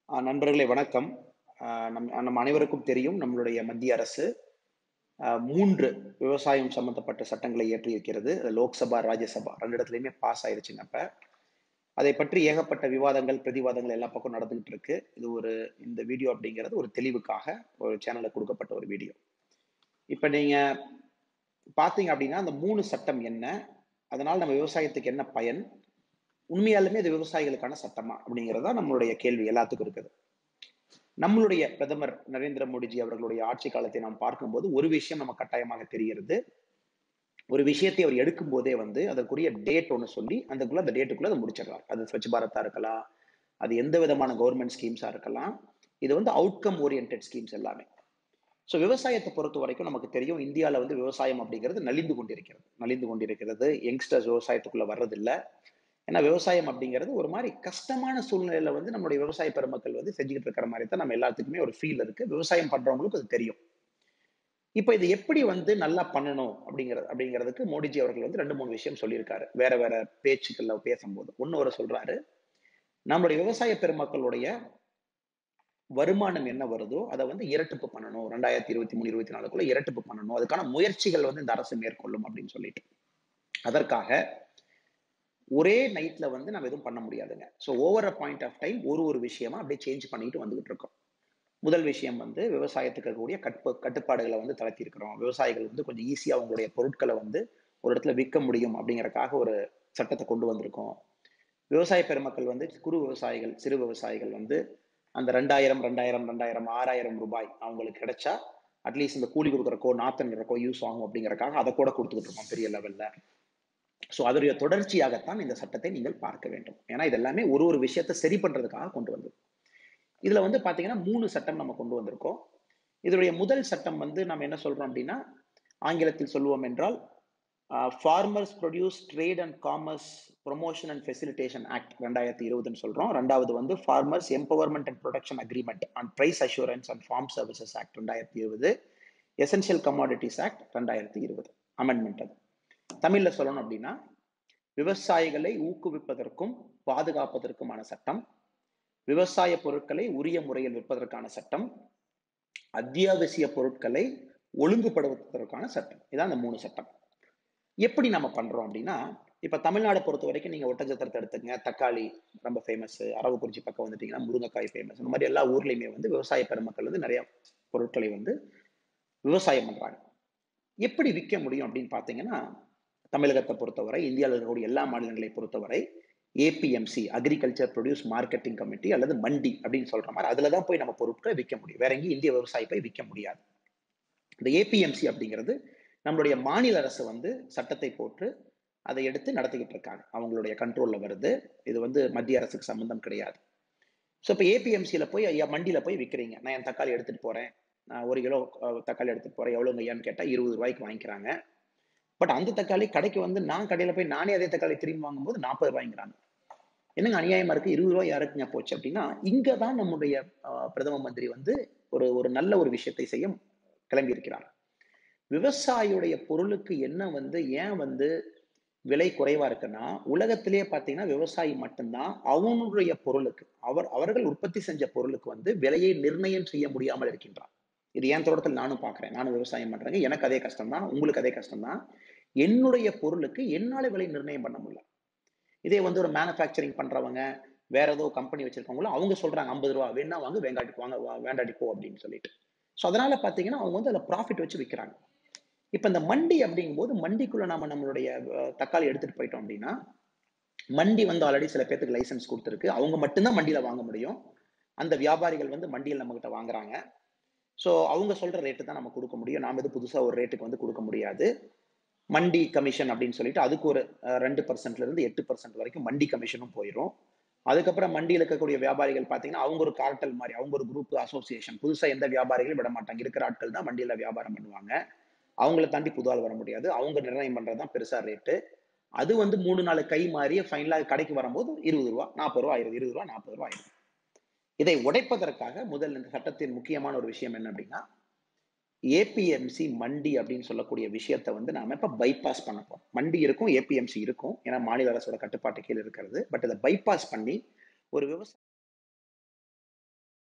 ஆ, நண்பர்களே வணக்கம் ஆ, நம் நம் அனைவருக்கும் தெரியும் நம்மளுடைய மத்திய அரசு ஆ, மூன்று விவசாயம் சம்பந்தப்பட்ட சட்டங்களை இயற்றி இருக்கிறது அது லோக்சபா ராஜ்யசபா ரெண்டு இடத்துலையுமே பாஸ் ஆயிருச்சுங்க அப்ப அதை பற்றி ஏகப்பட்ட விவாதங்கள் பிரதிவாதங்கள் எல்லா பக்கம் நடந்துகிட்டு இருக்கு இது ஒரு இந்த வீடியோ அப்படிங்கிறது ஒரு தெளிவுக்காக ஒரு சேனல்ல கொடுக்கப்பட்ட ஒரு வீடியோ இப்ப நீங்க பாத்தீங்க அப்படின்னா அந்த மூணு சட்டம் என்ன அதனால நம்ம விவசாயத்துக்கு என்ன பயன் உண்மையாலுமே இது விவசாயிகளுக்கான சட்டமா அப்படிங்கிறதா நம்மளுடைய கேள்வி எல்லாத்துக்கும் இருக்குது நம்மளுடைய பிரதமர் நரேந்திர மோடிஜி அவர்களுடைய ஆட்சி காலத்தை நாம் பார்க்கும்போது ஒரு விஷயம் நம்ம கட்டாயமாக தெரிகிறது ஒரு விஷயத்தை அவர் எடுக்கும் போதே வந்து அதற்குரிய டேட் ஒன்று சொல்லி அதுக்குள்ள அந்த டேட்டுக்குள்ள அதை முடிச்சிடலாம் அது ஸ்வச் பாரத்தா இருக்கலாம் அது எந்த விதமான கவர்மெண்ட் ஸ்கீம்ஸா இருக்கலாம் இது வந்து அவுட்கம் ஓரியன்ட் ஸ்கீம்ஸ் எல்லாமே ஸோ விவசாயத்தை பொறுத்த வரைக்கும் நமக்கு தெரியும் இந்தியாவில் வந்து விவசாயம் அப்படிங்கிறது நலிந்து கொண்டிருக்கிறது நலிந்து கொண்டிருக்கிறது யங்ஸ்டர்ஸ் விவசாயத்துக்குள்ள வர்றதில்ல ஏன்னா விவசாயம் அப்படிங்கிறது ஒரு மாதிரி கஷ்டமான சூழ்நிலையில வந்து நம்மளுடைய விவசாய பெருமக்கள் வந்து செஞ்சுக்கிட்டு இருக்கிற மாதிரி தான் நம்ம எல்லாத்துக்குமே ஒரு ஃபீல் இருக்கு விவசாயம் பண்றவங்களுக்கு அது தெரியும் இப்போ இது எப்படி வந்து நல்லா பண்ணணும் அப்படிங்கிறது அப்படிங்கிறதுக்கு மோடிஜி அவர்கள் வந்து ரெண்டு மூணு விஷயம் சொல்லியிருக்காரு வேற வேற பேச்சுக்கள்ல பேசும்போது ஒன்னு ஒரு சொல்றாரு நம்மளுடைய விவசாய பெருமக்களுடைய வருமானம் என்ன வருதோ அதை வந்து இரட்டிப்பு பண்ணணும் ரெண்டாயிரத்தி இருபத்தி மூணு இருபத்தி நாலுக்குள்ள இரட்டிப்பு பண்ணணும் அதுக்கான முயற்சிகள் வந்து இந்த அரசு மேற்கொள்ளும் அப்படின்னு சொல்லிட்டு அதற்காக ஒரே நைட்ல வந்து நம்ம எதுவும் பண்ண முடியாதுங்க so over a point of time ஒரு ஒரு விஷயமா அப்படியே சேஞ்ச் பண்ணிட்டு வந்துகிட்டு இருக்கோம் முதல் விஷயம் வந்து விவசாயத்துக்கு இருக்கக்கூடிய கட்டு கட்டுப்பாடுகளை வந்து தளர்த்தி இருக்கிறோம் விவசாயிகள் வந்து கொஞ்சம் ஈஸியா அவங்களுடைய பொருட்களை வந்து ஒரு இடத்துல விற்க முடியும் அப்படிங்கறக்காக ஒரு சட்டத்தை கொண்டு வந்திருக்கோம் விவசாய பெருமக்கள் வந்து குறு விவசாயிகள் சிறு விவசாயிகள் வந்து அந்த ரெண்டாயிரம் ரெண்டாயிரம் ரெண்டாயிரம் ஆறாயிரம் ரூபாய் அவங்களுக்கு கிடைச்சா அட்லீஸ்ட் இந்த கூலி கொடுக்குறக்கோ நாத்தன்கிறக்கோ யூஸ் ஆகும் அப்படிங்கறக்காக அதை கூட கொடுத்துக்கிட்டு இருக்கோம் பெரிய லெவல்ல ஸோ அதனுடைய தொடர்ச்சியாகத்தான் இந்த சட்டத்தை நீங்கள் பார்க்க வேண்டும் ஏன்னா இது எல்லாமே ஒரு ஒரு விஷயத்தை சரி பண்றதுக்காக கொண்டு வந்தது இதுல வந்து பாத்தீங்கன்னா மூணு சட்டம் நம்ம கொண்டு வந்திருக்கோம் இதனுடைய முதல் சட்டம் வந்து நம்ம என்ன சொல்றோம் அப்படின்னா ஆங்கிலத்தில் சொல்லுவோம் என்றால் farmers produce trade and commerce promotion and facilitation act ரெண்டாயிரத்தி இருபதுன்னு சொல்றோம் ரெண்டாவது வந்து farmers empowerment and production agreement on price assurance and farm services act ரெண்டாயிரத்தி இருபது எசென்ஷியல் கமாடிட்டிஸ் ஆக்ட் ரெண்டாயிரத்தி இருபது அமெண்ட்மெண்ட் அது தமிழ்ல சொல்லணும் அப்படின்னா விவசாயிகளை ஊக்குவிப்பதற்கும் பாதுகாப்பதற்குமான சட்டம் விவசாய பொருட்களை உரிய முறையில் விற்பதற்கான சட்டம் அத்தியாவசிய பொருட்களை ஒழுங்குபடுத்துவதற்கான சட்டம் இதான் அந்த மூணு சட்டம் எப்படி நம்ம பண்றோம் அப்படின்னா இப்ப தமிழ்நாடு பொறுத்த வரைக்கும் நீங்க ஒட்டஞ்சத்திரத்தை எடுத்துங்க தக்காளி ரொம்ப ஃபேமஸ் அரவக்குறிச்சி பக்கம் வந்துட்டீங்கன்னா முருங்கைக்காய் ஃபேமஸ் இந்த மாதிரி எல்லா ஊர்லயுமே வந்து விவசாய பெருமக்கள் வந்து நிறைய பொருட்களை வந்து விவசாயம் பண்றாங்க எப்படி விற்க முடியும் அப்படின்னு பாத்தீங்கன்னா தமிழகத்தை பொறுத்தவரை இந்தியாவில் இருக்கக்கூடிய எல்லா மாநிலங்களை பொறுத்தவரை APMC agriculture produce marketing committee அல்லது மண்டி அப்படின்னு சொல்ற மாதிரி அதுல தான் போய் நம்ம பொருட்களை விற்க முடியும் வேற எங்கேயும் இந்திய விவசாயி போய் விற்க முடியாது இந்த ஏபிஎம்சி அப்படிங்கிறது நம்மளுடைய மாநில அரசு வந்து சட்டத்தை போட்டு அதை எடுத்து நடத்திக்கிட்டு இருக்காங்க அவங்களுடைய கண்ட்ரோல்ல வருது இது வந்து மத்திய அரசுக்கு சம்பந்தம் கிடையாது ஸோ இப்போ ஏபிஎம்சியில போய் ஐயா மண்டியில போய் விற்கிறீங்க நான் என் தக்காளி எடுத்துட்டு போறேன் நான் ஒரு கிலோ அஹ், தக்காளி எடுத்துட்டு போறேன் எவ்வளோங்க ஐயான்னு கேட்டா இருபது ரூபாய்க்கு வாங்கிக்கிறாங்க பட் அந்த தக்காளி கடைக்கு வந்து நான் கடையில போய் நானே அதே தக்காளி திரும்பி வாங்கும்போது நாற்பது ரூபாய்ங்கிறாங்க என்னங்க அநியாயமா இருக்கு இருபது ரூபாய் யாருக்குங்க போச்சு அப்படின்னா இங்க தான் நம்முடைய அஹ், பிரதம மந்திரி வந்து ஒரு ஒரு நல்ல ஒரு விஷயத்தை செய்ய கிளம்பி இருக்கிறார் விவசாயியுடைய பொருளுக்கு என்ன வந்து ஏன் வந்து விலை குறைவா இருக்குன்னா உலகத்திலேயே பாத்தீங்கன்னா விவசாயி மட்டும்தான் அவனுடைய பொருளுக்கு அவர் அவர்கள் உற்பத்தி செஞ்ச பொருளுக்கு வந்து விலையை நிர்ணயம் செய்ய முடியாமல் இருக்கின்றார் இது என் தோட்டத்தில் நானும் பார்க்கிறேன் நானும் விவசாயம் பண்றேங்க எனக்கு அதே கஷ்டம் தான் உங்களுக்கு அதே கஷ்டம் தான் என்னுடைய பொருளுக்கு என்னால விலை நிர்ணயம் பண்ண முடியல இதே வந்து ஒரு மேனுஃபேக்சரிங் பண்றவங்க வேற ஏதோ கம்பெனி வச்சிருக்கவங்களோ அவங்க சொல்றாங்க ஐம்பது ரூபா வேணா வாங்க வேண்டாடி வாங்க வா- வேண்டாடி போ அப்படின்னு சொல்லிட்டு ஸோ அதனால பாத்தீங்கன்னா அவங்க வந்து அதில் ப்ராஃபிட் வச்சு விற்கிறாங்க இப்போ இந்த மண்டி அப்படிங்கும்போது மண்டிக்குள்ள நாம நம்மளுடைய அஹ், தக்காளி எடுத்துட்டு போயிட்டோம் அப்படின்னா மண்டி வந்து ஆல்ரெடி சில பேருக்கு லைசன்ஸ் கொடுத்துருக்கு அவங்க மட்டும்தான் மண்டியில வாங்க முடியும் அந்த வியாபாரிகள் வந்து மண்டியில் நம்ம கிட்ட வாங்குறாங்க ஸோ அவங்க சொல்ற ரேட்டு தான் நம்ம கொடுக்க முடியும் நாம எது புதுசா ஒரு ரேட்டுக்கு வந்து கொடுக்க முடியாது மண்டி கமிஷன் அப்படின்னு சொல்லிட்டு அதுக்கு ஒரு அஹ், ரெண்டு பர்சன்ட்ல இருந்து எட்டு பர்சன்ட் வரைக்கும் மண்டி கமிஷனும் போயிடும் அதுக்கப்புறம் மண்டியில் இருக்கக்கூடிய வியாபாரிகள் பார்த்தீங்கன்னா அவங்க ஒரு கார்ட்டல் மாதிரி அவங்க ஒரு குரூப் அசோசியேஷன் புதுசா எந்த வியாபாரிகளும் விட மாட்டாங்க இருக்கிற ஆட்கள் தான் மண்டியில வியாபாரம் பண்ணுவாங்க அவங்கள தாண்டி புது ஆள் வர முடியாது அவங்க நிர்ணயம் பண்றது தான் பெருசா ரேட்டு அது வந்து மூணு நாலு கை மாறி ஃபைனலா கடைக்கு வரும்போது இருபது ரூபா நாற்பது ரூபா ஆயிரும் இருபது ரூபா நாற்பது ரூபா ஆயிரும் இதை உடைப்பதற்காக முதல் இந்த சட்டத்தின் முக்கியமான ஒரு விஷயம் என்ன அப்படின்னா ஏபிஎம்சி மண்டி அப்படின்னு சொல்லக்கூடிய விஷயத்தை வந்து நாம இப்ப பைபாஸ் பண்ண போறோம் மண்டி இருக்கும் ஏபிஎம்சி இருக்கும் ஏன்னா மாநில அரசோட கட்டுப்பாட்டு கீழ் இருக்கிறது பட் இதை பைபாஸ் பண்ணி ஒரு விவசாய